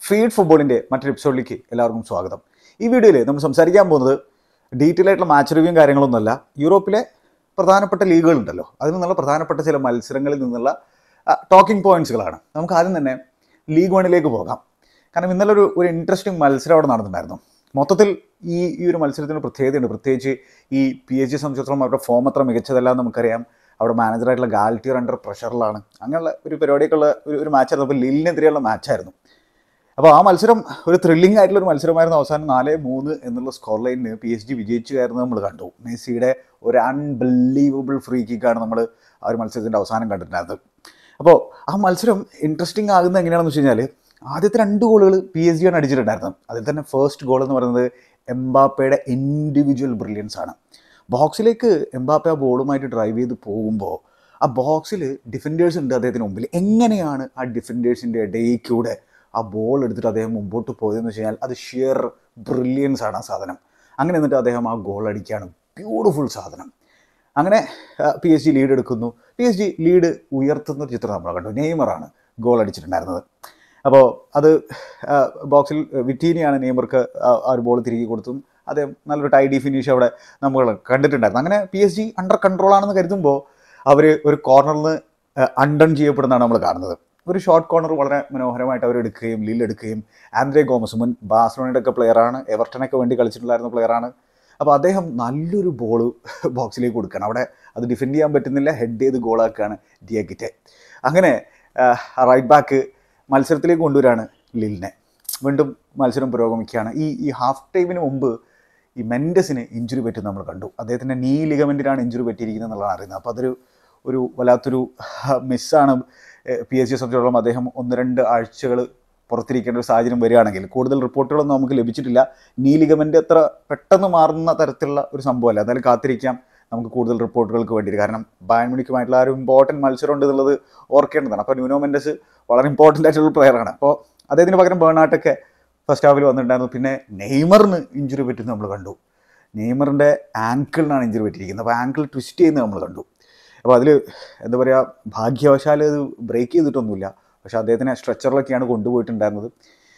feed ഫുട്ബോളിൻ്റെ മറ്റൊരു എപ്പിസോഡിലേക്ക് എല്ലാവർക്കും സ്വാഗതം ഈ വീഡിയോയിൽ നമ്മൾ സംസാരിക്കാൻ പോകുന്നത് ഡീറ്റെയിൽ ആയിട്ടുള്ള മാച്ച് റിവ്യൂവും കാര്യങ്ങളൊന്നുമല്ല യൂറോപ്പിലെ പ്രധാനപ്പെട്ട ലീഗുകളുണ്ടല്ലോ അതിൽ നിന്നുള്ള പ്രധാനപ്പെട്ട ചില മത്സരങ്ങളിൽ നിന്നുള്ള ടോക്കിംഗ് പോയിന്റ്സുകളാണ് നമുക്ക് ആദ്യം തന്നെ ലീഗ് വണ്ണിലേക്ക് പോകാം കാരണം ഇന്നലെ ഒരു ഒരു ഇൻട്രസ്റ്റിംഗ് മത്സരം അവിടെ നടന്നിട്ടുണ്ടായിരുന്നു മൊത്തത്തിൽ ഈ ഈ ഒരു മത്സരത്തിന് പ്രത്യേകതയുണ്ട് പ്രത്യേകിച്ച് ഈ പി എച്ച് ജി സംബന്ധിച്ചിടത്തോളം അവരുടെ ഫോം അത്ര മികച്ചതല്ല എന്ന് നമുക്കറിയാം അവിടെ മാനേജറായിട്ടുള്ള ഗാൽറ്റിയർ അണ്ടർ പ്രഷറിലാണ് അങ്ങനെയുള്ള ഒരു പരിപാടിയൊക്കെ ഉള്ള ഒരു ഒരു മാച്ചായിരുന്നു അപ്പോൾ ലില്ലിനെതിരെയുള്ള മാച്ചായിരുന്നു അപ്പോൾ ആ മത്സരം ഒരു ത്രില്ലിംഗ് ആയിട്ടുള്ള ഒരു മത്സരമായിരുന്നു അവസാനം നാല് മൂന്ന് എന്നുള്ള സ്കോർ ലൈനിന് പി എസ് ജി വിജയിച്ചു കയറുന്നത് നമ്മൾ കണ്ടു മെസ്സിയുടെ ഒരു അൺബിലീവബിൾ ഫ്രീ കിക്കാണ് നമ്മൾ ആ ഒരു മത്സരത്തിൻ്റെ അവസാനം കണ്ടിട്ടുണ്ടായിരുന്നത് അപ്പോൾ ആ മത്സരം ഇൻട്രസ്റ്റിംഗ് ആകുന്നത് എങ്ങനെയാണെന്ന് വെച്ച് കഴിഞ്ഞാൽ ആദ്യത്തെ രണ്ട് ഗോളുകൾ പി എസ് ജി ആണ് അടിച്ചിട്ടുണ്ടായിരുന്നത് അതിൽ തന്നെ ഫസ്റ്റ് ഗോൾ എന്ന് പറയുന്നത് എംബാപ്പയുടെ ഇൻഡിവിജ്വൽ ബ്രില്യൻസ് ആണ് ബോക്സിലേക്ക് എംബാപ്പ ആ ബോളുമായിട്ട് ഡ്രൈവ് ചെയ്ത് പോകുമ്പോൾ ആ ബോക്സിൽ ഡിഫൻഡേഴ്സ് ഉണ്ട് അദ്ദേഹത്തിന് മുമ്പിൽ എങ്ങനെയാണ് ആ ഡിഫൻഡേഴ്സിൻ്റെ ഇടയിലൂടെ ആ ബോൾ എടുത്തിട്ട് അദ്ദേഹം മുമ്പോട്ട് പോയതെന്ന് വെച്ച് കഴിഞ്ഞാൽ അത് ഷിയർ ബ്രില്യൻസ് ആണ് ആ സാധനം അങ്ങനെ എന്നിട്ട് അദ്ദേഹം ആ ഗോൾ അടിക്കുകയാണ് ബ്യൂട്ടിഫുൾ സാധനം അങ്ങനെ പി എസ് ജി ലീഡ് എടുക്കുന്നു പി എസ് ജി ലീഡ് ഉയർത്തുന്ന ഒരു ചിത്രം നമ്മൾ കണ്ടു നെയ്മറാണ് ഗോൾ അടിച്ചിട്ടുണ്ടായിരുന്നത് അപ്പോൾ അത് ആ, ബോക്സിൽ വിറ്റീനിയാണ് നെയ്മർക്ക് ആ ആ ഒരു ബോൾ തിരികെ കൊടുത്തും അദ്ദേഹം നല്ലൊരു ടൈഡി ഫിനിഷ് അവിടെ നമ്മൾ കണ്ടിട്ടുണ്ടായിരുന്നു അങ്ങനെ P S G under control ആണെന്ന് കരുതുമ്പോൾ അവർ ഒരു കോർണറിൽ നിന്ന് അണ്ടൺ ചെയ്യപ്പെടുന്നതാണ് നമ്മൾ കാണുന്നത് ഒരു ഷോർട്ട് കോർണർ വളരെ മനോഹരമായിട്ട് അവർ എടുക്കുകയും ലീൽ എടുക്കുകയും ആൻഡ്രേ ഗോമസ് മുൻ ബാഴ്സലോണയുടെ ഒക്കെ പ്ലെയറാണ് എവർട്ടനൊക്കെ വേണ്ടി കളിച്ചിട്ടുണ്ടായിരുന്ന പ്ലെയറാണ് അപ്പോൾ അദ്ദേഹം നല്ലൊരു ബോൾ ബോക്സിലേക്ക് കൊടുക്കുകയാണ് അവിടെ അത് ഡിഫെൻഡ് ചെയ്യാൻ പറ്റുന്നില്ല ഹെഡ് ചെയ്ത് ഗോളാക്കുകയാണ് ഡിയഗിറ്റെ അങ്ങനെ റൈറ്റ് ബാക്ക് മത്സരത്തിലേക്ക് കൊണ്ടുവരാണ് ലിലിനെ വീണ്ടും മത്സരം പുരോഗമിക്കുകയാണ് ഈ ഈ ഹാഫ് ടൈമിന് മുമ്പ് ഈ മെൻഡസിന് ഇഞ്ചുറി പറ്റും നമ്മൾ കണ്ടു അദ്ദേഹത്തിൻ്റെ നീ ലിഗമെൻറ്റിനാണ് ഇഞ്ചുറി പറ്റിയിരിക്കുന്നത് എന്നുള്ളതാണ് അറിയുന്നത് അപ്പോൾ അതൊരു ഒരു വല്ലാത്തൊരു മിസ്സാണ് പി എസ് ജി സംബന്ധിച്ചിടത്തോളം അദ്ദേഹം ഒന്ന് രണ്ട് ആഴ്ചകൾ പുറത്തിരിക്കേണ്ട ഒരു സാഹചര്യം വരികയാണെങ്കിൽ കൂടുതൽ റിപ്പോർട്ടുകളൊന്നും നമുക്ക് ലഭിച്ചിട്ടില്ല നീ ലിഗമെൻ്റ് അത്ര പെട്ടെന്ന് മാറുന്ന തരത്തിലുള്ള ഒരു സംഭവമല്ല എന്തായാലും കാത്തിരിക്കാം നമുക്ക് കൂടുതൽ റിപ്പോർട്ടുകൾക്ക് വേണ്ടിയിട്ട് കാരണം ബയൺ മുണിക്കുമായിട്ടുള്ള ആ ഒരു ഇമ്പോർട്ടൻറ്റ് മത്സരം ഉണ്ട് എന്നുള്ളത് ഓർക്കേണ്ടതാണ് അപ്പോൾ ന്യൂനോ മെൻഡസ് വളരെ ഇമ്പോർട്ടൻ്റ് ആയിട്ടുള്ള പ്ലെയറാണ് അപ്പോൾ അദ്ദേഹത്തിന് പകരം ബേണാട്ടൊക്കെ ഫസ്റ്റ് ഹാഫിൽ വന്നിട്ടുണ്ടായിരുന്നു പിന്നെ നെയ്മറിന് ഇഞ്ചുറി പറ്റുന്നത് നമ്മൾ കണ്ടു നെയ്മറിൻ്റെ ആങ്കിളിനാണ് ഇഞ്ചുറി പറ്റിയിരിക്കുന്നത് അപ്പോൾ ആങ്കിൾ ട്വിസ്റ്റ് ചെയ്യുന്നത് നമ്മൾ കണ്ടു അപ്പോൾ അതിൽ എന്താ പറയുക ഭാഗ്യവശാൽ അത് ബ്രേക്ക് ചെയ്തിട്ടൊന്നുമില്ല പക്ഷേ അദ്ദേഹത്തിനെ സ്ട്രെച്ചറിലൊക്കെയാണ് കൊണ്ടുപോയിട്ടുണ്ടായിരുന്നത്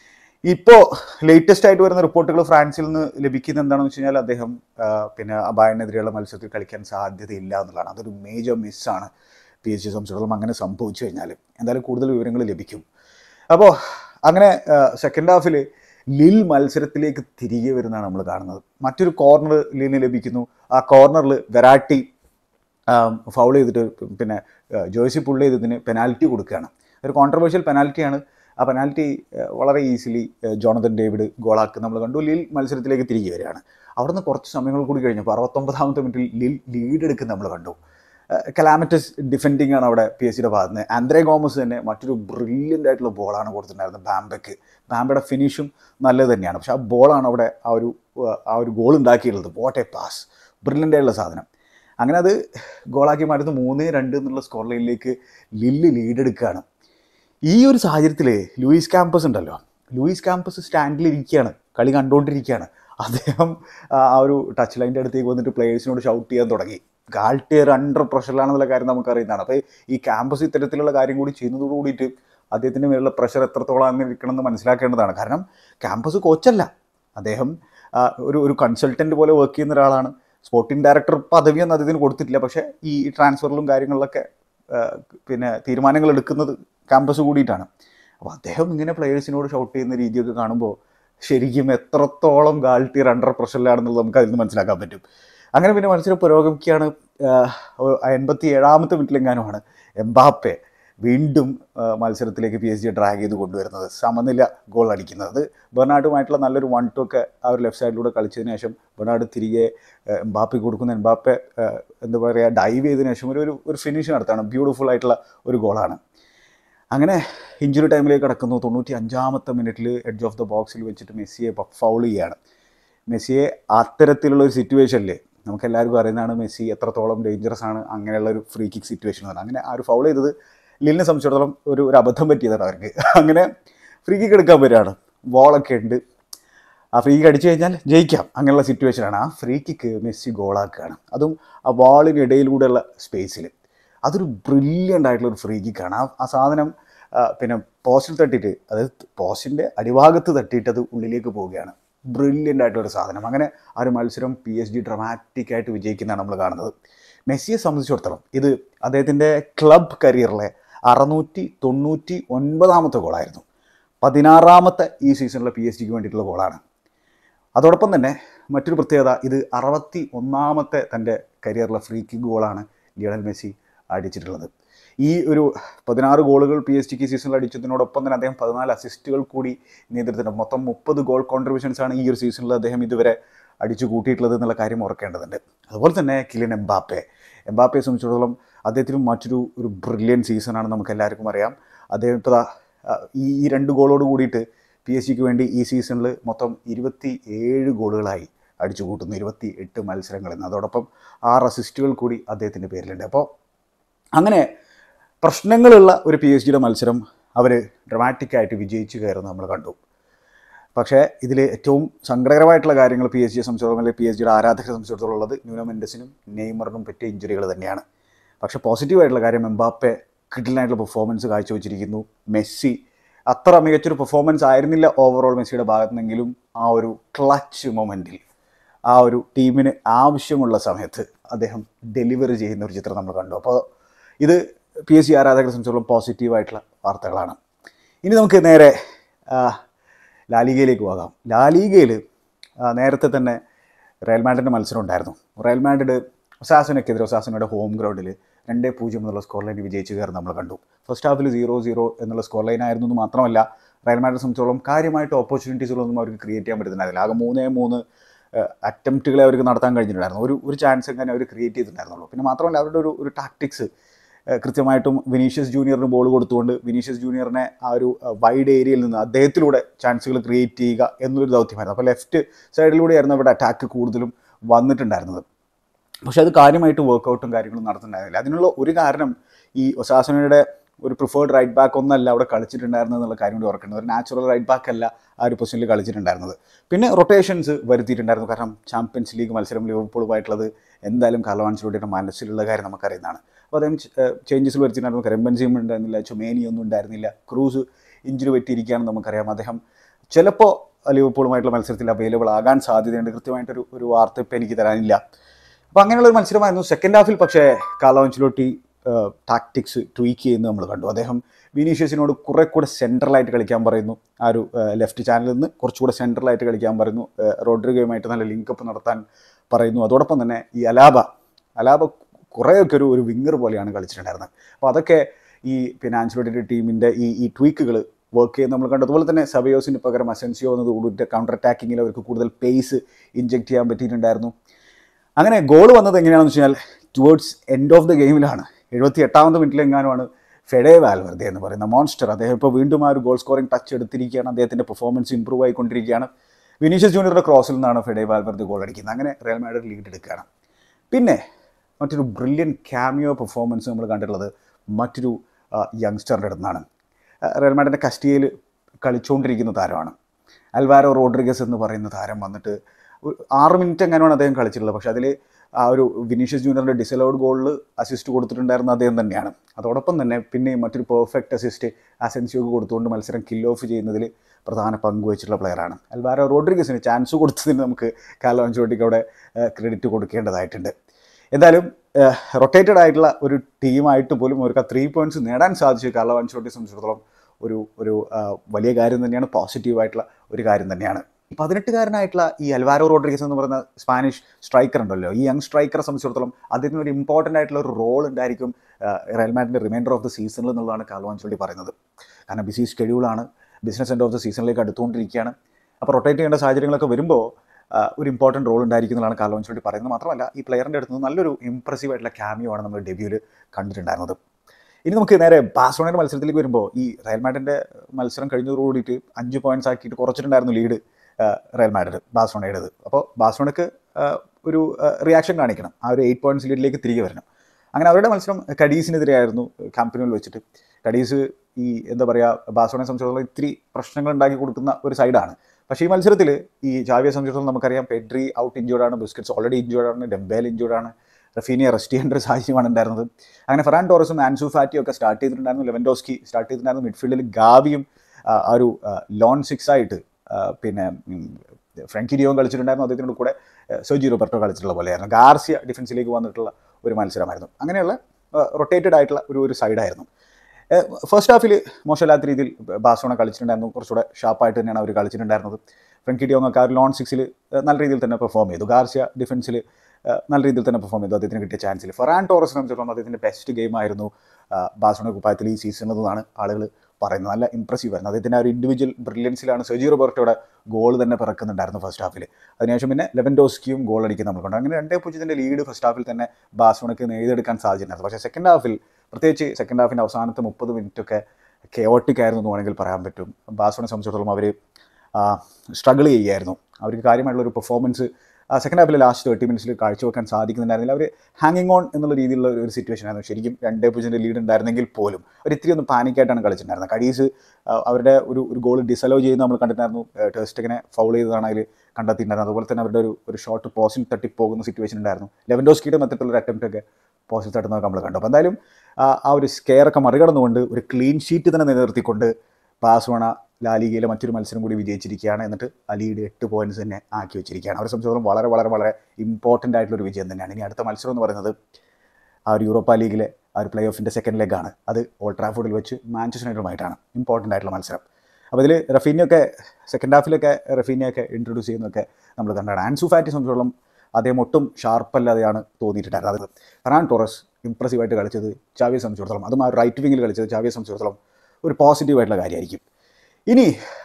ഇപ്പോൾ ലേറ്റസ്റ്റ് ആയിട്ട് വരുന്ന റിപ്പോർട്ടുകൾ ഫ്രാൻസിൽ നിന്ന് ലഭിക്കുന്നത് എന്താണെന്ന് വെച്ച് കഴിഞ്ഞാൽ അദ്ദേഹം ആ, പിന്നെ അബായനെതിരെയുള്ള മത്സരത്തിൽ കളിക്കാൻ സാധ്യതയില്ല എന്നുള്ളതാണ് അതൊരു മേജർ മിസ്സാണ് പി എച്ച് ഡി സംബന്ധിച്ചിടത്തോളം അങ്ങനെ സംഭവിച്ചു കഴിഞ്ഞാൽ എന്തായാലും കൂടുതൽ വിവരങ്ങൾ ലഭിക്കും അപ്പോൾ അങ്ങനെ സെക്കൻഡ് ഹാഫിൽ ലിൽ മത്സരത്തിലേക്ക് തിരികെ വരുന്നതാണ് നമ്മൾ കാണുന്നത് മറ്റൊരു കോർണർ ലിലിന് ലഭിക്കുന്നു ആ കോർണറിൽ വെറാറ്റി ഫൗൾ ചെയ്തിട്ട് പിന്നെ ജോയ്സി പുള്ളി ചെയ്തതിന് പെനാൽറ്റി കൊടുക്കുകയാണ് ഒരു കോൺട്രവേഴ്ഷ്യൽ പെനാൽറ്റിയാണ് ആ പെനാൽറ്റി വളരെ ഈസിലി ജോണതൻ ഡേവിഡ് ഗോളാക്കി നമ്മൾ കണ്ടു ലിൽ മത്സരത്തിലേക്ക് തിരികെ വരികയാണ് അവിടുന്ന് കുറച്ച് സമയങ്ങൾ കൂടി കഴിഞ്ഞപ്പോൾ അറുപത്തൊമ്പതാമത്തെ മിനിറ്റിൽ ലിൽ ലീഡ് എടുക്കുന്നത് നമ്മൾ കണ്ടു കലാമറ്റസ് ഡിഫെൻഡിങ് ആണ് അവിടെ പി എസ് സിയുടെ ഭാഗത്ത് നിന്ന് ആൻഡ്രേ ഗോമസ് തന്നെ മറ്റൊരു ബ്രില്യൻ്റ് ആയിട്ടുള്ള ബോളാണ് കൊടുത്തിട്ടുണ്ടായിരുന്നത് ബാംബയ്ക്ക് ബാംബയുടെ ഫിനിഷും നല്ലത് തന്നെയാണ് പക്ഷേ ആ ബോളാണ് അവിടെ ആ ഒരു ആ ഒരു ഗോൾ ഉണ്ടാക്കിയിട്ടുള്ളത് വാട്ട് എ പാസ് ബ്രില്യൻ്റ് ആയിട്ടുള്ള സാധനം അങ്ങനെ അത് ഗോളാക്കി മാറ്റുന്ന മൂന്ന് രണ്ട് എന്നുള്ള സ്കോർ ലൈനിലേക്ക് ലില്ല് ലീഡ് എടുക്കുകയാണ് ഈ ഒരു സാഹചര്യത്തിൽ ലൂയിസ് ക്യാമ്പസ് ഉണ്ടല്ലോ ലൂയിസ് ക്യാമ്പസ് സ്റ്റാൻഡിൽ ഇരിക്കുകയാണ് കളി കണ്ടുകൊണ്ടിരിക്കുകയാണ് അദ്ദേഹം ആ ആ ഒരു ടച്ച് ലൈൻ്റെ അടുത്തേക്ക് വന്നിട്ട് പ്ലേയേഴ്സിനോട് ഷൗട്ട് ചെയ്യാൻ തുടങ്ങി ഗാൾട്ടിയർ അണ്ടർ പ്രഷറിലാണെന്നുള്ള കാര്യം നമുക്കറിയുന്നതാണ് അപ്പോൾ ഈ ക്യാമ്പസ് ഇത്തരത്തിലുള്ള കാര്യം കൂടി ചെയ്യുന്നതോട് കൂടിയിട്ട് അദ്ദേഹത്തിൻ്റെ മേലുള്ള പ്രഷർ എത്രത്തോളം ഇരിക്കണം എന്ന് മനസ്സിലാക്കേണ്ടതാണ് കാരണം ക്യാമ്പസ് കോച്ചല്ല അദ്ദേഹം ആ, ഒരു ഒരു കൺസൾട്ടൻ്റ് പോലെ വർക്ക് ചെയ്യുന്ന ഒരാളാണ് സ്പോർട്ടിംഗ് ഡയറക്ടർ പദവിയൊന്നും അദ്ദേഹത്തിന് കൊടുത്തിട്ടില്ല പക്ഷേ ഈ ട്രാൻസ്ഫറിലും കാര്യങ്ങളിലൊക്കെ ആ, പിന്നെ തീരുമാനങ്ങൾ എടുക്കുന്നത് ക്യാമ്പസ് കൂടിയിട്ടാണ് അപ്പോൾ അദ്ദേഹം ഇങ്ങനെ പ്ലെയേഴ്സിനോട് ഷൗട്ട് ചെയ്യുന്ന രീതിയൊക്കെ കാണുമ്പോൾ ശരിക്കും എത്രത്തോളം ഗാൾട്ടിയർ അണ്ടർ പ്രഷറിലാണെന്നുള്ളത് നമുക്ക് അതിൽ നിന്ന് മനസ്സിലാക്കാൻ പറ്റും അങ്ങനെ പിന്നെ മത്സരം പുരോഗമിക്കുകയാണ് എൺപത്തി ഏഴാമത്തെ മിനിറ്റിലെങ്ങാനുമാണ് എംബാപ്പെ വീണ്ടും ആ, മത്സരത്തിലേക്ക് പി എസ് ജി ഡ്രാഗ് ചെയ്ത് കൊണ്ടുവരുന്നത് സമനില ഗോൾ അടിക്കുന്നത് അത് ബെർണാഡുമായിട്ടുള്ള നല്ലൊരു വൺ ടു ഒക്കെ ആ ഒരു ലെഫ്റ്റ് സൈഡിലൂടെ കളിച്ചതിന് ശേഷം ബെർണാഡ് തിരികെ ആ, എംബാപ്പെ കൊടുക്കുന്ന എംബാപ്പെ ആ, എന്താ പറയുക ഡൈവ് ചെയ്തതിന് ശേഷം ഒരു ഒരു ഒരു ഫിനിഷ് നടത്താണ് ബ്യൂട്ടിഫുൾ ആയിട്ടുള്ള ഒരു ഗോളാണ് അങ്ങനെ ഇഞ്ചുറി ടൈമിലേക്ക് കടക്കുന്നു തൊണ്ണൂറ്റി അഞ്ചാമത്തെ മിനിറ്റിൽ എഡ്ജ് ഓഫ് ദ ബോക്സിൽ വെച്ചിട്ട് മെസ്സിയെ ഫൗൾ ചെയ്യുകയാണ് മെസ്സിയെ അത്തരത്തിലുള്ള ഒരു സിറ്റുവേഷനിൽ നമുക്ക് എല്ലാവർക്കും അറിയുന്നതാണ് മെസ്സി എത്രത്തോളം ഡേഞ്ചറസ് ആണ് അങ്ങനെയുള്ള ഒരു ഫ്രീ കിക്ക് സിറ്റുവേഷൻ എന്ന് അങ്ങനെ ആ ഒരു ഫൗൾ ചെയ്തത് ലിലിനെ സംബന്ധിച്ചിടത്തോളം ഒരു ഒരു അബദ്ധം പറ്റിയതാണ് അവർക്ക് അങ്ങനെ ഫ്രീ കിക്ക് എടുക്കാൻ വരികയാണ് ബോളൊക്കെ ഉണ്ട് ആ ഫ്രീ കിക്ക് അടിച്ചു കഴിഞ്ഞാൽ ജയിക്കാം അങ്ങനെയുള്ള സിറ്റുവേഷനാണ് ആ ഫ്രീ കിക്ക് മെസ്സി ഗോളാക്കുകയാണ് അതും ആ ബോളിന് ഇടയിലൂടെയുള്ള സ്പേസിൽ അതൊരു ബ്രില്യൻ്റ് ആയിട്ടുള്ള ഒരു ഫ്രീ കിക്കാണ് ആ ആ സാധനം ആ, പിന്നെ പോസ്റ്റിൽ തട്ടിയിട്ട് അതായത് പോസ്റ്റിൻ്റെ അടിഭാഗത്ത് തട്ടിയിട്ട് അത് ഉള്ളിലേക്ക് പോവുകയാണ് ബ്രില്യൻ്റ് ആയിട്ടുള്ള ഒരു സാധനം അങ്ങനെ ആ ഒരു മത്സരം പി എസ് ജി ഡ്രമാറ്റിക് ആയിട്ട് വിജയിക്കുന്നതാണ് നമ്മൾ കാണുന്നത് മെസ്സിയെ സംബന്ധിച്ചിടത്തോളം ഇത് അദ്ദേഹത്തിൻ്റെ ക്ലബ് കരിയറിലെ അറുന്നൂറ്റി തൊണ്ണൂറ്റി ഒൻപതാമത്തെ ഗോളായിരുന്നു പതിനാറാമത്തെ ഈ സീസണിലെ പി എസ് ജിക്ക് വേണ്ടിയിട്ടുള്ള ഗോളാണ് അതോടൊപ്പം തന്നെ മറ്റൊരു പ്രത്യേകത ഇത് അറുപത്തി ഒന്നാമത്തെ തൻ്റെ കരിയറിലെ ഫ്രീ കിക്ക് ഗോളാണ് ലിയണൽ മെസ്സി അടിച്ചിട്ടുള്ളത് ഈ ഒരു പതിനാറ് ഗോളുകൾ പി എസ് ജിക്ക് സീസണിൽ അടിച്ചതിനോടൊപ്പം തന്നെ അദ്ദേഹം പതിനാല് അസിസ്റ്റുകൾ കൂടി നേതൃത്വം മൊത്തം മുപ്പത് ഗോൾ കോൺട്രിബ്യൂഷൻസ് ആണ് ഈ ഒരു സീസണിൽ അദ്ദേഹം ഇതുവരെ അടിച്ചു കൂട്ടിയിട്ടുള്ളത് എന്നുള്ള കാര്യം ഓർക്കേണ്ടതുണ്ട് അതുപോലെ തന്നെ കിലിൻ എംബാപ്പെ എംബാപ്പയെ സംബന്ധിച്ചിടത്തോളം അദ്ദേഹത്തിനും മറ്റൊരു ഒരു ബ്രില്യൻ സീസണാണ് നമുക്ക് എല്ലാവർക്കും അറിയാം അദ്ദേഹം ഇപ്പോൾ ദാ, ആ, ഈ ഈ രണ്ട് ഗോളോട് കൂടിയിട്ട് പി എസ് ജിക്ക് വേണ്ടി ഈ സീസണിൽ മൊത്തം ഇരുപത്തി ഏഴ് ഗോളുകളായി അടിച്ചു കൂട്ടുന്നു ഇരുപത്തി എട്ട് മത്സരങ്ങളിൽ നിന്ന് അതോടൊപ്പം ആറ് അസിസ്റ്റുകൾ കൂടി അദ്ദേഹത്തിൻ്റെ പേരിലുണ്ട് അപ്പോൾ അങ്ങനെ പ്രശ്നങ്ങളുള്ള ഒരു പി എസ് ജിയുടെ മത്സരം അവർ ഡ്രമാറ്റിക്കായിട്ട് വിജയിച്ചു കയറുന്നത് നമ്മൾ കണ്ടു പക്ഷേ ഇതിൽ ഏറ്റവും സങ്കടകരമായിട്ടുള്ള കാര്യങ്ങൾ പി എസ് ജിയെ സംബന്ധിച്ചിടത്തോളം അല്ലെങ്കിൽ പി എസ് ജിയുടെ ആരാധകരെ സംബന്ധിച്ചിടത്തോളം ഉള്ളത് ന്യൂനോ മെൻഡസിനും നെയ്മറിനും പറ്റിയ ഇഞ്ചുറികൾ തന്നെയാണ് പക്ഷേ പോസിറ്റീവായിട്ടുള്ള കാര്യം എംബാപ്പെ കിഡിലായിട്ടുള്ള പെർഫോമൻസ് കാഴ്ചവെച്ചിരിക്കുന്നു മെസ്സി അത്ര മികച്ചൊരു പെർഫോമൻസ് ആയിരുന്നില്ല ഓവറോൾ മെസ്സിയുടെ ഭാഗത്തുനിന്നെങ്കിലും ആ ഒരു ക്ലച്ച് മൊമെൻറ്റിൽ ആ ഒരു ടീമിന് ആവശ്യമുള്ള സമയത്ത് അദ്ദേഹം ഡെലിവറി ചെയ്യുന്ന ഒരു ചിത്രം നമ്മൾ കണ്ടു അപ്പോൾ ഇത് പി എസ് സി ആരാധകരെ സംബന്ധിച്ചിടത്തോളം പോസിറ്റീവായിട്ടുള്ള വാർത്തകളാണ് ഇനി നമുക്ക് നേരെ ആ, ലാലിഗയിലേക്ക് പോകാം ലാലിഗയിൽ നേരത്തെ തന്നെ റയൽ മാഡ്രിഡിൻ്റെ മത്സരം ഉണ്ടായിരുന്നു റയൽ മാഡ്രിഡ് ഒസാസനക്കെതിരെ ഒസാസനയുടെ ഹോം ഗ്രൗണ്ടിൽ രണ്ട് പൂജ്യം എന്നുള്ള സ്കോർ ലൈനിൽ വിജയിച്ച് കയറി നമ്മൾ കണ്ടു ഫസ്റ്റ് ഹാഫിൽ സീറോ സീറോ എന്നുള്ള സ്കോർ ലൈൻ ആയിരുന്നു എന്ന് മാത്രമല്ല റയൽ മാഡ്രിഡ് സംബന്ധിച്ചോളം കാര്യമായിട്ട് ഓപ്പർച്യൂണിറ്റീസുകളൊന്നും അവർക്ക് ക്രിയേറ്റ് ചെയ്യാൻ പറ്റുന്നുണ്ടായിരുന്നില്ല ആകെ മൂന്നേ മൂന്ന് അറ്റംപ്റ്റുകളെ അവർക്ക് നടത്താൻ കഴിഞ്ഞിട്ടുണ്ടായിരുന്നു ഒരു ഒരു ചാൻസ് എങ്ങനെ അവർ ക്രിയേറ്റ് ചെയ്തിട്ടുണ്ടായിരുന്നുള്ളൂ പിന്നെ മാത്രമല്ല അവരുടെ ഒരു ഒരു ടാക്ടിക്സ് കൃത്യമായിട്ടും വിനീഷ്യസ് ജൂനിയറിന് ബോൾ കൊടുത്തുകൊണ്ട് വിനീഷ്യസ് ജൂനിയറിനെ ആ ഒരു വൈഡ് ഏരിയയിൽ നിന്ന് അദ്ദേഹത്തിലൂടെ ചാൻസുകൾ ക്രിയേറ്റ് ചെയ്യുക എന്നൊരു ദൗത്യമായിരുന്നു അപ്പോൾ ലെഫ്റ്റ് സൈഡിലൂടെയായിരുന്നു ഇവിടെ അറ്റാക്ക് കൂടുതലും വന്നിട്ടുണ്ടായിരുന്നത് പക്ഷേ അത് കാര്യമായിട്ട് വർക്കൗട്ടും കാര്യങ്ങളും നടത്തുന്നുണ്ടായിരുന്നില്ല അതിനുള്ള ഒരു കാരണം ഈ ഒസാസനയുടെ ഒരു പ്രിഫേർഡ് റൈറ്റ് ബാക്ക് ഒന്നല്ല അവിടെ കളിച്ചിട്ടുണ്ടായിരുന്നത് എന്നുള്ള കാര്യം കൂടി ഓർക്കേണ്ടത് ഒരു നാച്ചുറൽ റൈറ്റ് ബാക്ക് അല്ല ആ ഒരു പൊസിഷനിൽ കളിച്ചിട്ടുണ്ടായിരുന്നത് പിന്നെ റൊട്ടേഷൻസ് വരുത്തിയിട്ടുണ്ടായിരുന്നു കാരണം ചാമ്പ്യൻസ് ലീഗ് മത്സരം ലിവർപൂളുമായിട്ടുള്ളത് എന്തായാലും കാലവാൻസിലൂടെ മനസ്സിലുള്ള കാര്യം നമുക്കറിയുന്നതാണ് അപ്പോൾ അദ്ദേഹം ചേഞ്ചസ് വരുത്തിയിട്ടുണ്ടായിരുന്നു കരമ്പൻസിയും ഉണ്ടായിരുന്നില്ല ചുമേനി ഒന്നും ഉണ്ടായിരുന്നില്ല ക്രൂസ് ഇഞ്ചുറി പറ്റിയിരിക്കുകയാണെന്ന് നമുക്കറിയാം അദ്ദേഹം ചിലപ്പോൾ ലിവർപൂളുമായിട്ടുള്ള മത്സരത്തിൽ അവൈലബിൾ ആകാൻ സാധ്യതയുണ്ട് കൃത്യമായിട്ടൊരു ഒരു വാർത്ത ഇപ്പോൾ എനിക്ക് തരാനില്ല അപ്പോൾ അങ്ങനെയുള്ള ഒരു മത്സരമായിരുന്നു സെക്കൻഡ് ഹാഫിൽ പക്ഷേ കാലോഞ്ചിലോട്ടി ടാക്ടിക്സ് ട്വീക്ക് ചെയ്യുന്നത് നമ്മൾ കണ്ടു അദ്ദേഹം വിനീഷ്യസിനോട് കുറെ കൂടെ സെൻട്രലായിട്ട് കളിക്കാൻ പറയുന്നു ആ ഒരു ലെഫ്റ്റ് ചാനലിൽ നിന്ന് കുറച്ചുകൂടെ സെൻട്രലായിട്ട് കളിക്കാൻ പറയുന്നു റോഡ്രിഗയുമായിട്ട് നല്ല ലിങ്കപ്പ് നടത്താൻ പറയുന്നു അതോടൊപ്പം തന്നെ ഈ അലാബ അലാബ കുറേയൊക്കെ ഒരു ഒരു വിങ്ങർ പോലെയാണ് കളിച്ചിട്ടുണ്ടായിരുന്നത് അപ്പോൾ അതൊക്കെ ഈ പിന്നെ ആൻസിലോട്ടിൻ്റെ ടീമിൻ്റെ ഈ ഈ ട്വീക്കുകൾ വർക്ക് ചെയ്യുന്നത് നമ്മൾ കണ്ടു അതുപോലെ തന്നെ സബയോസിന് പകരം അസെൻസിയോ എന്നതോടുകൂടി കൗണ്ടർ അറ്റാക്കിങ്ങിൽ അവർക്ക് കൂടുതൽ പേസ് ഇഞ്ചെക്ട് ചെയ്യാൻ പറ്റിയിട്ടുണ്ടായിരുന്നു അങ്ങനെ ഗോൾ വന്നത് എങ്ങനെയാണെന്ന് വെച്ച് കഴിഞ്ഞാൽ ടുവേർഡ്സ് എൻഡ് ഓഫ് ദ ഗെയിമിലാണ് എഴുപത്തി എട്ടാമത്തെ മിനിറ്റിലെങ്ങാനുമാണ് ഫെഡേ വാൽവർദെ എന്ന് പറയുന്ന മോൺസ്റ്റർ അദ്ദേഹം ഇപ്പോൾ വീണ്ടും ആ ഒരു ഗോൾ സ്കോറിംഗ് ടച്ച് എടുത്തിരിക്കുകയാണ് അദ്ദേഹത്തിൻ്റെ പെർഫോമൻസ് ഇമ്പ്രൂവ് ആയിക്കൊണ്ടിരിക്കുകയാണ് വിനീഷ്യസ് ജൂനിയറുടെ ക്രോസിൽ നിന്നാണ് ഫെഡേ വാൽവർദെ ഗോൾ അടിക്കുന്നത് അങ്ങനെ റയൽ മാഡ്രിഡ് ലീഡ് എടുക്കുകയാണ് പിന്നെ മറ്റൊരു ബ്രില്യൻ ക്യാമിയോ പെർഫോമൻസ് നമ്മൾ കണ്ടിട്ടുള്ളത് മറ്റൊരു യങ്സ്റ്ററിൻ്റെ അടുത്ത് നിന്നാണ് റയൽ മാഡ്രിഡിൻ്റെ കസ്റ്റിയയിൽ കളിച്ചുകൊണ്ടിരിക്കുന്ന താരമാണ് അൽവാരോ റോഡ്രിഗസ് എന്ന് പറയുന്ന താരം വന്നിട്ട് ഒരു ആറ് മിനിറ്റ് എങ്ങനെയാണ് അദ്ദേഹം കളിച്ചിട്ടുള്ളത് പക്ഷേ അതിൽ ആ ഒരു വിനീഷ്യസ് ജൂനിയറിൻ്റെ ഡിസലൗഡ് ഗോളിൽ അസിസ്റ്റ് കൊടുത്തിട്ടുണ്ടായിരുന്ന അദ്ദേഹം തന്നെയാണ് അതോടൊപ്പം തന്നെ പിന്നെ മറ്റൊരു പെർഫെക്റ്റ് അസിസ്റ്റ് അസെൻസിയോക്ക് കൊടുത്തുകൊണ്ട് മത്സരം കിൽ ഓഫ് ചെയ്യുന്നതിൽ പ്രധാന പങ്ക് വഹിച്ചിട്ടുള്ള പ്ലെയറാണ് അൽവാരോ റോഡ്രിഗസിന് ചാൻസ് കൊടുത്തതിന് നമുക്ക് കാലോ അഞ്ചോട്ടിക്ക് അവിടെ ക്രെഡിറ്റ് കൊടുക്കേണ്ടതായിട്ടുണ്ട് എന്തായാലും റൊട്ടേറ്റഡ് ആയിട്ടുള്ള ഒരു ടീമായിട്ട് പോലും അവർക്ക് ആ ത്രീ പോയിന്റ്സ് നേടാൻ സാധിച്ചു കാലോ അഞ്ചോട്ടിയെ സംബന്ധിച്ചിടത്തോളം ഒരു ഒരു ആ, വലിയ കാര്യം തന്നെയാണ് പോസിറ്റീവായിട്ടുള്ള ഒരു കാര്യം തന്നെയാണ് ഈ പതിനെട്ടുകാരനായിട്ടുള്ള ഈ അൽവാരോ റോഡ്രിഗസ് എന്ന് പറയുന്ന സ്പാനിഷ് സ്ട്രൈക്കർ ഉണ്ടല്ലോ ഈ യങ് സ്ട്രൈക്കറെ സംബന്ധിച്ചിടത്തോളം അദ്ദേഹത്തിന് ഒരു ഇമ്പോർട്ടൻ്റ് ആയിട്ടുള്ള ഒരു റോൾ ഉണ്ടായിരിക്കും റയൽ മാഡിൻ്റെ റിമൈൻഡർ ഓഫ് ദ സീസണിൽ എന്നുള്ളതാണ് കാലോ അഞ്ചോട്ടി പറയുന്നത് കാരണം ബിസി ഷെഡ്യൂളാണ് ബിസിനസ് എൻഡ് ഓഫ് ദ സീസണിലേക്ക് അടുത്തുകൊണ്ടിരിക്കുകയാണ് അപ്പോൾ റൊട്ടേറ്റ് ചെയ്യേണ്ട സാഹചര്യങ്ങളൊക്കെ വരുമ്പോൾ ആ, ഒരു ഇമ്പോർട്ടൻറ്റ് റോൾ ഉണ്ടായിരിക്കുന്നതാണ് കാലോ അഞ്ചോട്ടി പറയുന്നത് മാത്രമല്ല ഈ പ്ലെയറിൻ്റെ അടുത്ത് നിന്ന് നല്ലൊരു ഇംപ്രസീവ് ആയിട്ടുള്ള ക്യാമിയോ ആണ് നമ്മൾ ഡെബ്യൂവിൽ കണ്ടിട്ടുണ്ടായിരുന്നത് ഇനി നമുക്ക് നേരെ ബാഴ്സലോണയുടെ മത്സരത്തിലേക്ക് വരുമ്പോൾ ഈ റയൽ മാഡിൻ്റെ മത്സരം കഴിഞ്ഞതോടുകൂടിയിട്ട് അഞ്ച് പോയിന്റ്സ് ആക്കിയിട്ട് കുറച്ചിട്ടുണ്ടായിരുന്നു ലീഡ് റയൽ മാഡ്രിഡ് ബാഴ്സലോണയുടേത് അപ്പോൾ ബാഴ്സലോണയ്ക്ക് ആ, ഒരു റിയാക്ഷൻ കാണിക്കണം ആ ഒരു എയ്റ്റ് പോയിന്റ്സ് ലീഡിലേക്ക് തിരികെ വരണം അങ്ങനെ അവരുടെ മത്സരം കഡീസിനെതിരെയായിരുന്നു ക്യാമ്പനിൽ വെച്ചിട്ട് കഡീസ് ഈ എന്താ പറയുക ബാഴ്സലോണയെ സംബന്ധിച്ചിടത്തോളം ഇത്തിരി പ്രശ്നങ്ങൾ ഉണ്ടാക്കി കൊടുക്കുന്ന ഒരു സൈഡാണ് പക്ഷേ ഈ മത്സരത്തിൽ ഈ ജാവിയെ സംബന്ധിച്ചിടത്തോളം നമുക്കറിയാം പെഡ്രി ഔട്ട് ഇഞ്ചോർഡാണ് ബിസ്ക്കറ്റ്സ് ഓൾറെഡി ഇഞ്ചോർഡാണ് ഡെംബേൽ ഇഞ്ചോർഡാണ് റഫീനിയെ റെസ്റ്റ് ചെയ്യേണ്ട ഒരു സാഹചര്യമാണ് ഉണ്ടായിരുന്നത് അങ്ങനെ ഫെറാൻ ടോറസും ആൻസു ഫാറ്റിയും ഒക്കെ സ്റ്റാർട്ട് ചെയ്തിട്ടുണ്ടായിരുന്നു ലെവൻഡോസ്കി സ്റ്റാർട്ട് ചെയ്തിട്ടുണ്ടായിരുന്നു മിഡ്ഫീൽഡിൽ ഗാബിയും ആ, ആ ഒരു ലോൺ സിക്സ് ആയിട്ട് ആ, പിന്നെ ഉം, ഫ്രാങ്കി ഡിയോൺ കളിച്ചിട്ടുണ്ടായിരുന്നു അദ്ദേഹത്തിനോട് കൂടെ സെർജി റോബർട്ടോ കളിച്ചിട്ടുള്ള പോലെയായിരുന്നു ഗാർസിയ ഡിഫൻസിലേക്ക് വന്നിട്ടുള്ള ഒരു മത്സരമായിരുന്നു അങ്ങനെയുള്ള റൊട്ടേറ്റഡ് ആയിട്ടുള്ള ഒരു ഒരു സൈഡായിരുന്നു ഫസ്റ്റ് ഹാഫിൽ മോശമില്ലാത്ത രീതിയിൽ ബാസോണ കളിച്ചിട്ടുണ്ടായിരുന്നു കുറച്ചുകൂടെ ഷാർപ്പായിട്ട് തന്നെയാണ് അവർ കളിച്ചിട്ടുണ്ടായിരുന്നത് ഫ്രങ്കി ഡിയോങ് ഒക്കെ ആ ഒരു ലോൺ സിക്സിൽ നല്ല രീതിയിൽ തന്നെ പെർഫോം ചെയ്തു ഗാർസിയ ഡിഫൻസിൽ നല്ല രീതിയിൽ തന്നെ പെർഫോം ചെയ്തു അദ്ദേഹത്തിന് കിട്ടിയ ചാൻസിൽ ഫെറാൻ ടോറസിനെ സംബന്ധിച്ചിടത്തോളം അദ്ദേഹത്തിൻ്റെ ബെസ്റ്റ് ഗെയിം ആയിരുന്നു ബാസോണ കുപ്പായത്തിൽ ഈ സീസണിൽ എന്നാണ് ആളുകൾ പറയുന്നത് നല്ല ഇമ്പ്രസീവ് ആയിരുന്നു അദ്ദേഹത്തിൻ്റെ ആ ഒരു ഇൻഡിവിജ്വൽ ബ്രില്യൻസിലാണ് സെജി റോബർട്ടോയുടെ ഗോൾ തന്നെ പിറക്കുന്നുണ്ടായിരുന്നു ഫസ്റ്റ് ഹാഫിൽ അതിനുശേഷം പിന്നെ ലെവൻഡോസ്കിയും ഗോൾ അടിക്കുന്ന നമ്മൾ കണ്ടു അങ്ങനെ രണ്ടേ പൂജ്യത്തിൻ്റെ ലീഡ് ഫസ്റ്റ് ഹാഫിൽ തന്നെ ബാസോണയ്ക്ക് നേടിയെടുക്കാൻ സാധിച്ചിട്ടുണ്ടായിരുന്നു പക്ഷേ സെക്കൻഡ് ഹാഫിൽ പ്രത്യേകിച്ച് സെക്കൻഡ് ഹാഫിൻ്റെ അവസാനത്തെ മുപ്പത് മിനിറ്റൊക്കെ കെയോട്ടിക് ആയിരുന്നു എന്ന് വേണമെങ്കിൽ പറയാൻ പറ്റും ബാസോണെ സംബന്ധിച്ചിടത്തോളം അവർ സ്ട്രഗിൾ ചെയ്യുമായിരുന്നു അവർക്ക് കാര്യമായിട്ടുള്ള ഒരു പെർഫോമൻസ് സെക്കൻഡ് ഹാഫിൽ ലാസ്റ്റ് തേർട്ടി മിനിറ്റ്സിൽ കാഴ്ചവെക്കാൻ സാധിക്കുന്നുണ്ടായിരുന്നില്ല അവർ ഹാങ്ങിങ് ഓൺ എന്നുള്ള രീതിയിലുള്ള ഒരു സിറ്റുവേഷൻ ആയിരുന്നു ശരിക്കും രണ്ടേ പൂജ്യത്തിൻ്റെ ലീഡ് ഉണ്ടായിരുന്നെങ്കിൽ പോലും അവർ ഇത്തിരി ഒന്ന് പാനിക്കായിട്ടാണ് കളിച്ചിട്ടുണ്ടായിരുന്നത് കടീസ് ആ, അവരുടെ ഒരു ഒരു ഗോൾ ഡിസലോ ചെയ്യുന്ന നമ്മൾ കണ്ടിട്ടുണ്ടായിരുന്നു ടെസ്റ്റിങ്ങനെ ഫൗൾ ചെയ്തതാണ് അതിൽ കണ്ടെത്തിയിട്ടുണ്ടായിരുന്നത് അതുപോലെ തന്നെ അവരുടെ ഒരു ഒരു ഷോട്ട് പോസ്റ്റിൽ തട്ടിപ്പോകുന്ന സിറ്റുവേഷൻ ഉണ്ടായിരുന്നു ലെവൻഡോസ്കിയുടെ മൊത്തത്തിലുള്ള ഒരു അറ്റംപ്റ്റ് ഒക്കെ പോസ്റ്റിൽ തട്ടുന്നതൊക്കെ നമ്മൾ കണ്ടു അപ്പോൾ എന്തായാലും ആ ആ ഒരു സ്കെയറൊക്കെ മറികടന്നുകൊണ്ട് ഒരു ക്ലീൻ ഷീറ്റ് തന്നെ നിലനിർത്തിക്കൊണ്ട് ബാഴ്സലോണ ലാലിഗയിലെ മറ്റൊരു മത്സരം കൂടി വിജയിച്ചിരിക്കുകയാണ് എന്നിട്ട് അലിയുടെ എട്ട് പോയിന്റ്സ് തന്നെ ആക്കി വെച്ചിരിക്കുകയാണ് അവരെ സംബന്ധിച്ചിടത്തോളം വളരെ വളരെ വളരെ ഇമ്പോർട്ടൻ്റ് ആയിട്ടുള്ള ഒരു വിജയം തന്നെയാണ് ഇനി അടുത്ത മത്സരം എന്ന് പറയുന്നത് ആ ഒരു യൂറോപ്പ ലീഗിലെ ആ ഒരു പ്ലേ ഓഫിൻ്റെ സെക്കൻഡ് ലെഗാണ് അത് ഓൾഡ് ട്രാഫോർഡിൽ വെച്ച് മാഞ്ചസ്റ്റർ യുണൈറ്റഡുമായിട്ടാണ് ഇമ്പോർട്ടൻ്റ് ആയിട്ടുള്ള മത്സരം അപ്പോൾ ഇതിൽ റഫീനിയൊക്കെ സെക്കൻഡ് ഹാഫിലൊക്കെ റഫീനിയൊക്കെ ഇൻട്രൊഡ്യൂസ് ചെയ്യുന്നതൊക്കെ നമ്മൾ കണ്ടാണ് ആൻസു ഫാറ്റി സംബന്ധിച്ചിടത്തോളം അദ്ദേഹം ഒട്ടും ഷാർപ്പല്ലാതെയാണ് തോന്നിയിട്ടുണ്ടായിരുന്നത് അത് ഫെറാൻ ടോറസ് ഇമ്പ്രസീവായിട്ട് കളിച്ചത് ചാവിയെ സംബന്ധിച്ചിടത്തോളം അതും ആ റൈറ്റ് വിങ്ങിൽ കളിച്ചത് ചാവിയെ സംബന്ധിച്ചിടത്തോളം ഒരു പോസിറ്റീവായിട്ടുള്ള കാര്യമായിരിക്കും ഇനി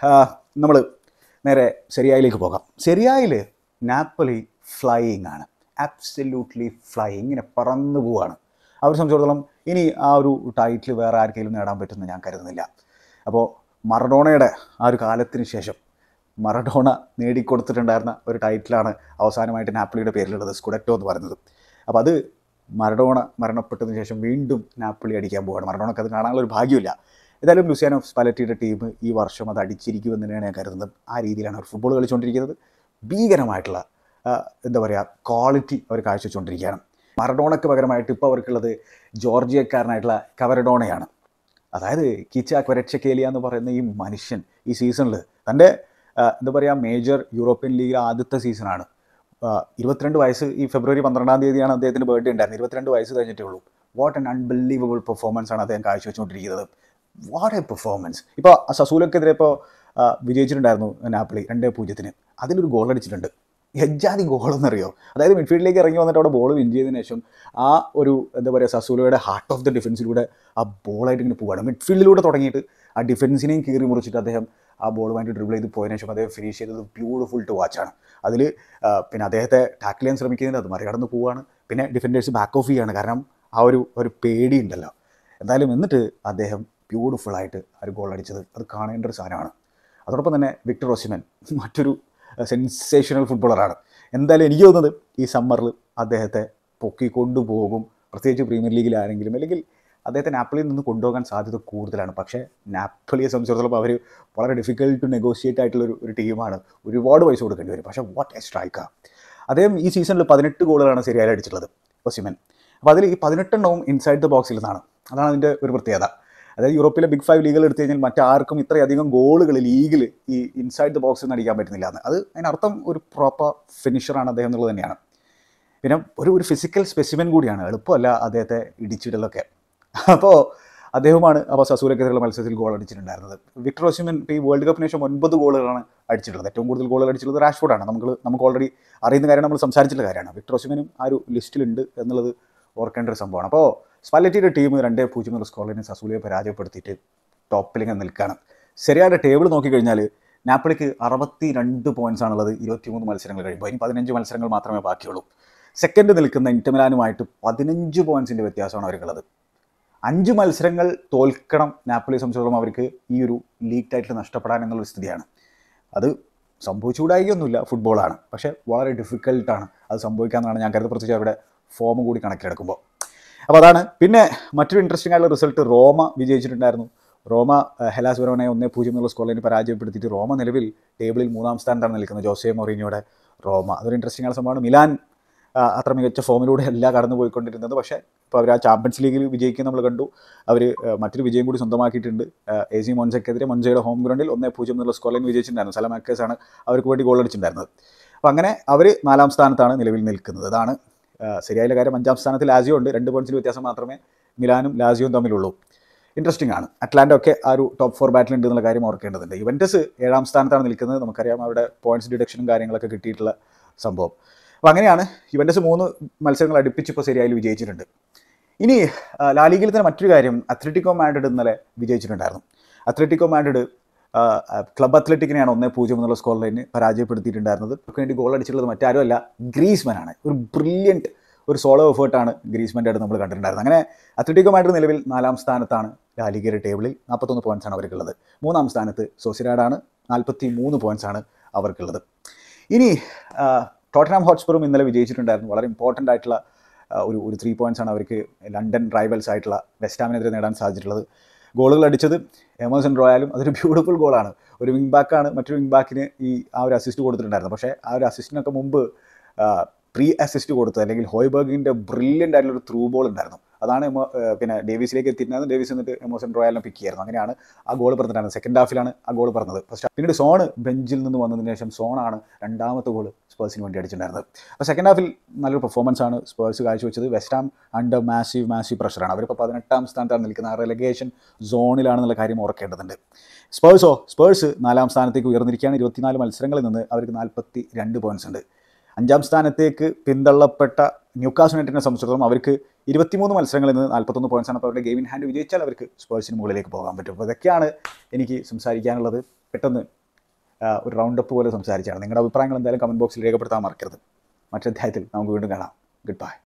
നമ്മൾ നേരെ സെരിയായിലേക്ക് പോകാം സെരിയായിൽ നാപ്പലി ഫ്ലൈയിങ് ആണ് ആബ്സല്യൂട്ട്ലി ഫ്ലൈയിങ് ഇങ്ങനെ പറന്നു പോവാണ് അവരെ സംബന്ധിച്ചിടത്തോളം ഇനി ആ ഒരു ടൈറ്റിൽ വേറെ ആർക്കെങ്കിലും നേടാൻ പറ്റുമെന്ന് ഞാൻ കരുതുന്നില്ല അപ്പോൾ മറഡോണയുടെ ആ ഒരു കാലത്തിന് ശേഷം മറഡോണ നേടിക്കൊടുത്തിട്ടുണ്ടായിരുന്ന ഒരു ടൈറ്റിലാണ് അവസാനമായിട്ട് നാപ്പിളിയുടെ പേരിലുള്ളത് സ്കുഡറ്റോ എന്ന് പറയുന്നത് അപ്പോൾ അത് മറഡോണ മരണപ്പെട്ടതിന് ശേഷം വീണ്ടും നാപ്പിളി അടിക്കാൻ പോവുകയാണ് മറഡോണക്ക് അത് കാണാനുള്ള ഒരു ഭാഗ്യമില്ല ഏതായാലും ലുസിയാനോ സ്പാലറ്റിയുടെ ടീം ഈ വർഷം അത് അടിച്ചിരിക്കുമെന്ന് തന്നെയാണ് ഞാൻ കരുതുന്നത് ആ രീതിയിലാണ് അവർ ഫുട്ബോൾ കളിച്ചുകൊണ്ടിരിക്കുന്നത് ഭീകരമായിട്ടുള്ള ആ, എന്താ പറയുക ക്വാളിറ്റി അവർ കാഴ്ചവെച്ചുകൊണ്ടിരിക്കുകയാണ് മറഡോണയ്ക്ക് പകരമായിട്ട് ഇപ്പോൾ അവർക്കുള്ളത് ജോർജിയക്കാരനായിട്ടുള്ള കവരഡോണയാണ് അതായത് കിച്ച ക്വരച്ചക്കേലിയ എന്ന് പറയുന്ന ഈ മനുഷ്യൻ ഈ സീസണിൽ തൻ്റെ ആ, എന്താ പറയുക മേജർ യൂറോപ്യൻ ലീഗിലെ ആദ്യത്തെ സീസണാണ് ആ, ഇരുപത്തിരണ്ട് വയസ്സ് ഈ ഫെബ്രുവരി പന്ത്രണ്ടാം തീയതിയാണ് അദ്ദേഹത്തിന് ബർത്ത്ഡേ ഉണ്ടായിരുന്നത് ഇരുപത്തിരണ്ട് വയസ്സ് കഴിഞ്ഞിട്ടേ ഉള്ളൂ വാട്ട് ആൻ അൺബിലീവബിൾ പെർഫോമൻസ് ആണ് അദ്ദേഹം കാഴ്ചവെച്ചുകൊണ്ടിരിക്കുന്നത് വാട്ട് എ പെർഫോമൻസ് ഇപ്പോൾ സസൂലക്കെതിരെ ഇപ്പോൾ വിജയിച്ചിട്ടുണ്ടായിരുന്നു നാപ്പിളി രണ്ടേ പൂജ്യത്തിന് അതിലൊരു ഗോൾ അടിച്ചിട്ടുണ്ട് ഹെജ്ജാതി ഗോളെന്നറിയോ അതായത് മിഡ്ഫീൽഡിലേക്ക് ഇറങ്ങി വന്നിട്ട് അവിടെ ബോൾ വിൻ ചെയ്തതിന് ശേഷം ആ ഒരു എന്താ പറയുക സസൂലയുടെ ഹാർട്ട് ഓഫ് ദ ഡിഫൻസിലൂടെ ആ ബോളായിട്ട് ഇങ്ങനെ പോവുകയാണ് മിഡ്ഫീൽഡിലൂടെ തുടങ്ങിയിട്ട് ആ ഡിഫൻസിനെയും കീറി മുറിച്ചിട്ട് അദ്ദേഹം ആ ബോളുമായിട്ട് ഡ്രിബിൾ ചെയ്ത് പോയതിനു ശേഷം അദ്ദേഹം ഫിനിഷ് ചെയ്തത് ബ്യൂട്ടിഫുൾ ടു വാച്ചാണ് അതിൽ പിന്നെ അദ്ദേഹത്തെ ടാക്കിൾ ചെയ്യാൻ ശ്രമിക്കുന്നില്ല അത് മറികടന്ന് പോവുകയാണ് പിന്നെ ഡിഫൻഡേഴ്സ് ബാക്ക് ഓഫ് ചെയ്യാണ് കാരണം ആ ഒരു ഒരു പേടി ഉണ്ടല്ലോ എന്തായാലും എന്നിട്ട് അദ്ദേഹം ബ്യൂട്ടിഫുള്ളായിട്ട് ആ ഒരു ഗോൾ അടിച്ചത് അത് കാണേണ്ട ഒരു സാധനമാണ് അതോടൊപ്പം തന്നെ വിക്ടർ ഓസിമൻ മറ്റൊരു സെൻസേഷണൽ ഫുട്ബോളറാണ് എന്തായാലും എനിക്ക് തോന്നുന്നത് ഈ സമ്മറിൽ അദ്ദേഹത്തെ പൊക്കി കൊണ്ടുപോകും പ്രത്യേകിച്ച് പ്രീമിയർ ലീഗിലാണെങ്കിലും അല്ലെങ്കിൽ അദ്ദേഹത്തെ നാപ്പിളിയിൽ നിന്ന് കൊണ്ടുപോകാൻ സാധ്യത കൂടുതലാണ് പക്ഷേ നാപ്പിളിയെ സംബന്ധിച്ചിടത്തോളം അവർ വളരെ ഡിഫിക്കൽട്ട് ടു നെഗോഷിയേറ്റ് ആയിട്ടുള്ള ഒരു ഒരു ടീമാണ് ഒരുപാട് പൈസ കൊടുക്കേണ്ടി വരും പക്ഷേ വാട്ട് എ സ്ട്രൈക്കാണ് അദ്ദേഹം ഈ സീസണിൽ പതിനെട്ട് ഗോളുകളാണ് ശരിയായി അടിച്ചിട്ടുള്ളത് ഒസിമൻ അപ്പോൾ അതിൽ ഈ പതിനെട്ടെണ്ണവും ഇൻസൈഡ് ദ ബോക്സിൽ നിന്നാണ് അതാണ് അതിൻ്റെ ഒരു പ്രത്യേകത അതായത് യൂറോപ്പിലെ ബിഗ് ഫൈവ് ലീഗുകൾ എടുത്തു കഴിഞ്ഞാൽ മറ്റാർക്കും ഇത്രയധികം ഗോളുകൾ ലീഗിൽ ഈ ഇൻസൈഡ് ദ ബോക്സിൽ നിന്ന് അടിക്കാൻ പറ്റുന്നില്ല എന്ന് അത് അതിനർത്ഥം ഒരു പ്രോപ്പർ ഫിനിഷറാണ് അദ്ദേഹം എന്നുള്ളത് തന്നെയാണ് പിന്നെ ഒരു ഒരു ഫിസിക്കൽ സ്പെസിമെൻ കൂടിയാണ് എളുപ്പമല്ല അദ്ദേഹത്തെ ഇടിച്ചിടലൊക്കെ അപ്പോൾ അദ്ദേഹമാണ് അപ്പോൾ സസൂരക്കെതിരെയുള്ള മത്സരത്തിൽ ഗോൾ അടിച്ചിട്ടുണ്ടായിരുന്നത് വിക്ടർ ഓസിമൻ ഇപ്പോൾ ഈ വേൾഡ് കപ്പിന് ശേഷം ഒൻപത് ഗോളുകളാണ് അടിച്ചിട്ടുള്ളത് ഏറ്റവും കൂടുതൽ ഗോളുകൾ അടിച്ചിട്ടുള്ളത് റാഷ്ഫോർഡാണ് നമുക്ക് നമുക്ക് ഓൾറെഡി അറിയുന്ന കാര്യം നമ്മൾ സംസാരിച്ചിട്ടുള്ള കാര്യമാണ് വിക്ടർ ഓസിമനും ആ ഒരു ലിസ്റ്റിലുണ്ട് എന്നുള്ളത് ഓർക്കേണ്ട ഒരു സംഭവമാണ് അപ്പോൾ സ്പാലറ്റിയുടെ ടീം രണ്ടേ പൂജ്യം എന്നുള്ള സ്കോറിനെ സസൂലിയെ പരാജയപ്പെടുത്തിയിട്ട് ടോപ്പിലിങ്ങനെ നിൽക്കുകയാണ് ശരിയായ ടേബിൾ നോക്കിക്കഴിഞ്ഞാൽ നാപ്പിളിക്ക് അറുപത്തി രണ്ട് പോയിന്റ്സ് ആണുള്ളത് ഇരുപത്തിമൂന്ന് മത്സരങ്ങൾ കഴിയുമ്പോൾ ഇനി പതിനഞ്ച് മത്സരങ്ങൾ മാത്രമേ ബാക്കിയുള്ളൂ സെക്കൻഡ് നിൽക്കുന്ന ഇന്റർമിലാനുമായിട്ട് പതിനഞ്ച് പോയിന്റ്സിൻ്റെ വ്യത്യാസമാണ് അവർക്കുള്ളത് അഞ്ച് മത്സരങ്ങൾ തോൽക്കണം നാപ്പിളിയെ സംബന്ധിച്ചിടത്തോളം അവർക്ക് ഈ ഒരു ലീഗ് ടൈറ്റിൽ നഷ്ടപ്പെടാൻ എന്നുള്ളൊരു സ്ഥിതിയാണ് അത് സംഭവിച്ചുകൂടായികയൊന്നുമില്ല ഫുട്ബോളാണ് പക്ഷേ വളരെ ഡിഫിക്കൽട്ടാണ് അത് സംഭവിക്കാമെന്നാണ് ഞാൻ കരുതുന്നത് പ്രത്യേകിച്ച് അവരുടെ ഫോം കൂടി കണക്കിലെടുക്കുമ്പോൾ അപ്പോൾ അതാണ് പിന്നെ മറ്റൊരു ഇൻട്രസ്റ്റിംഗ് ആയിട്ടുള്ള റിസൾട്ട് റോമ വിജയിച്ചിട്ടുണ്ടായിരുന്നു റോമ ഏഹ്, ഹെലാസ് വെറോനെ ഒന്നേ പൂജ്യം എന്നുള്ള സ്കോറിനെ പരാജയപ്പെടുത്തിയിട്ട് റോമ നിലവിൽ ടേബിളിൽ മൂന്നാം സ്ഥാനത്താണ് നിൽക്കുന്നത് ജോസെ മൊറീനിയോടെ റോമ അതൊരു ഇൻട്രസ്റ്റിംഗ് ആയ സംഭവമാണ് മിലാൻ ആ, അത്ര മികച്ച ഫോമിലൂടെ അല്ല കടന്നു പോയിക്കൊണ്ടിരുന്നത് പക്ഷേ ഇപ്പോൾ അവർ ആ ചാമ്പ്യൻസ് ലീഗിൽ വിജയിക്കുന്ന നമ്മൾ കണ്ടു അവർ മറ്റൊരു വിജയം കൂടി സ്വന്തമാക്കിയിട്ടുണ്ട് എ സി മൊൻസയ്ക്കെതിരെ മൊൻസയുടെ ഹോം ഗ്രൗണ്ടിൽ ഒന്നേ പൂജ്യം എന്നുള്ള സ്കോർ ലൈൻ വിജയിച്ചിട്ടുണ്ടായിരുന്നു സലമാക്കേഴ്സ് ആണ് അവർക്ക് വേണ്ടി ഗോൾ അടിച്ചിട്ടുണ്ടായിരുന്നത് അപ്പോൾ അങ്ങനെ അവർ നാലാം സ്ഥാനത്താണ് നിലവിൽ നിൽക്കുന്നത് അതാണ് ആ, ശരിയായ കാര്യം അഞ്ചാം സ്ഥാനത്ത് ലാസിയോ ഉണ്ട് രണ്ട് പോയിന്റ്സിൽ വ്യത്യാസം മാത്രമേ മിലാനും ലാസിയോയും തമ്മിലുള്ളൂ ഇൻട്രസ്റ്റിംഗ് ആണ് അറ്റ്ലാന്റ ഒക്കെ ആ ഒരു ടോപ്പ് ഫോർ ബാറ്റിൽ ഉണ്ട് എന്നുള്ള കാര്യം ഓർക്കേണ്ടതുണ്ട് ഇവൻറ്റസ് ഏഴാം സ്ഥാനത്താണ് നിൽക്കുന്നത് നമുക്കറിയാം അവിടെ പോയിന്റ്സ് ഡിഡക്ഷനും കാര്യങ്ങളൊക്കെ കിട്ടിയിട്ടുള്ള സംഭവം അപ്പോൾ അങ്ങനെയാണ് ഇവൻറ്റസ് മൂന്ന് മത്സരങ്ങൾ അടുപ്പിച്ച് ഇപ്പോൾ ശരിയായി വിജയിച്ചിട്ടുണ്ട് ഇനി ആ, ലാലിഗയിൽ തന്നെ മറ്റൊരു കാര്യം അത്ലറ്റിക്കോ മാഡ്രിഡ് ഇന്നലെ വിജയിച്ചിട്ടുണ്ടായിരുന്നു അത്ലറ്റിക്കോ മാഡ്രിഡ് ആ, ആ, ക്ലബ് അത്ലറ്റിക്കിനെയാണ് ഒന്നേ പൂജ്യം എന്നുള്ള സ്കോർ ലൈന് പരാജയപ്പെടുത്തിയിട്ടുണ്ടായിരുന്നത് അവർക്ക് വേണ്ടി ഗോൾ അടിച്ചിട്ടുള്ളത് മറ്റാരുമല്ല ഗ്രീസ്മൻ ആണ് ഒരു ബ്രില്യൻറ്റ് ഒരു സോളോ എഫേർട്ടാണ് ഗ്രീസ്മൻ്റെ അടുത്ത് നമ്മൾ കണ്ടിട്ടുണ്ടായിരുന്നത് അങ്ങനെ അത്ലറ്റിക്കോ മാഡ്രിഡ് നിലവിൽ നാലാം സ്ഥാനത്താണ് ലാലിഗയുടെ ടേബിളിൽ നാൽപ്പത്തൊന്ന് പോയിന്റ്സ് ആണ് അവർക്കുള്ളത് മൂന്നാം സ്ഥാനത്ത് സോസിരാഡാണ് നാൽപ്പത്തി മൂന്ന് പോയിന്റ്സ് ആണ് അവർക്കുള്ളത് ഇനി ആ, ടോട്ടനാം ഹോട്ട്സ്പറും ഇന്നലെ വിജയിച്ചിട്ടുണ്ടായിരുന്നു വളരെ ഇമ്പോർട്ടൻ്റ് ആയിട്ടുള്ള ആ, ഒരു ഒരു ത്രീ പോയിന്റ്സ് ആണ് അവർക്ക് ലണ്ടൻ റൈവൽസ് ആയിട്ടുള്ള വെസ്റ്റാമിനെതിരെ നേടാൻ സാധിച്ചിട്ടുള്ളത് ഗോളുകൾ അടിച്ചത് എമേഴ്സൺ റോയാലും അതൊരു ബ്യൂട്ടിഫുൾ ഗോളാണ് ഒരു വിങ് ബാക്കാണ് മറ്റൊരു വിങ് ബാക്കിന് ഈ ആ ഒരു അസിസ്റ്റ് കൊടുത്തിട്ടുണ്ടായിരുന്നു പക്ഷേ ആ ഒരു അസിസ്റ്റിനൊക്കെ മുമ്പ് പ്രീ അസിസ്റ്റ് കൊടുത്തത് അല്ലെങ്കിൽ ഹോയ്ബർഗിൻ്റെ ബ്രില്യൻ്റ് ആയിട്ടുള്ള ഒരു ത്രൂ ബോൾ ഉണ്ടായിരുന്നു അതാണ് എമോ ആ, പിന്നെ ഡേവിസിലേക്ക് എത്തിയിട്ടുണ്ടായിരുന്നു ഡേവിസ് എന്നിട്ട് എമോസൺ റോയാലിനെ പിക്ക് ചെയ്യായിരുന്നു അങ്ങനെയാണ് ആ ഗോൾ പറഞ്ഞിട്ടുണ്ടായിരുന്നത് സെക്കൻഡ് ഹാഫിലാണ് ആ ഗോൾ പറഞ്ഞത് ഫസ്റ്റ് പിന്നീട് സോണ് ബെഞ്ചിൽ നിന്ന് വന്നതിന് ശേഷം സോണാണ് രണ്ടാമത്തെ ഗോൾ സ്പേഴ്സിന് വേണ്ടി അടിച്ചിട്ടുണ്ടായിരുന്നത് അപ്പോൾ സെക്കൻഡ് ഹാഫിൽ നല്ലൊരു പെർഫോമൻസ് ആണ് സ്പേഴ്സ് കാഴ്ചവെച്ചത് West Ham under massive massive പ്രഷറാണ് അവരിപ്പോൾ പതിനെട്ടാം സ്ഥാനത്താണ് നിൽക്കുന്നത് ആ റെലഗേഷൻ സോണിലാണെന്നുള്ള കാര്യം ഓർക്കേണ്ടതുണ്ട് സ്പേഴ്സോ സ്പേഴ്സ് നാലാം സ്ഥാനത്തേക്ക് ഉയർന്നിരിക്കുകയാണ് ഇരുപത്തിനാല് മത്സരങ്ങളിൽ നിന്ന് അവർക്ക് നാൽപ്പത്തി രണ്ട് പോയിന്റ്സ് ഉണ്ട് അഞ്ചാം സ്ഥാനത്തേക്ക് പിന്തള്ളപ്പെട്ട ന്യൂക്കാസ് യുണൈറ്റഡിനെ സംബന്ധിച്ചിടത്തോളം അവർക്ക് ഇരുപത്തിമൂന്ന് മത്സരങ്ങളിൽ നിന്ന് നാൽപ്പത്തൊന്ന് പോയിന്റ്സ് ആണ് അപ്പോൾ അവരുടെ ഗെയിം ഇൻ ഹാൻഡ് വിജയിച്ചാൽ അവർക്ക് സ്പേഴ്സിന് മുകളിലേക്ക് പോകാൻ പറ്റും അപ്പോൾ ഇതൊക്കെയാണ് എനിക്ക് സംസാരിക്കാനുള്ളത് പെട്ടെന്ന് ആ, ഒരു റൗണ്ട് അപ്പ് പോലെ സംസാരിച്ചാണ് നിങ്ങളുടെ അഭിപ്രായങ്ങൾ എന്തായാലും കമൻറ്റ് ബോക്സിൽ രേഖപ്പെടുത്താൻ മറക്കരുത് മറ്റൊരു അധ്യായത്തിൽ നമുക്ക് വീണ്ടും കാണാം ഗുഡ് ബൈ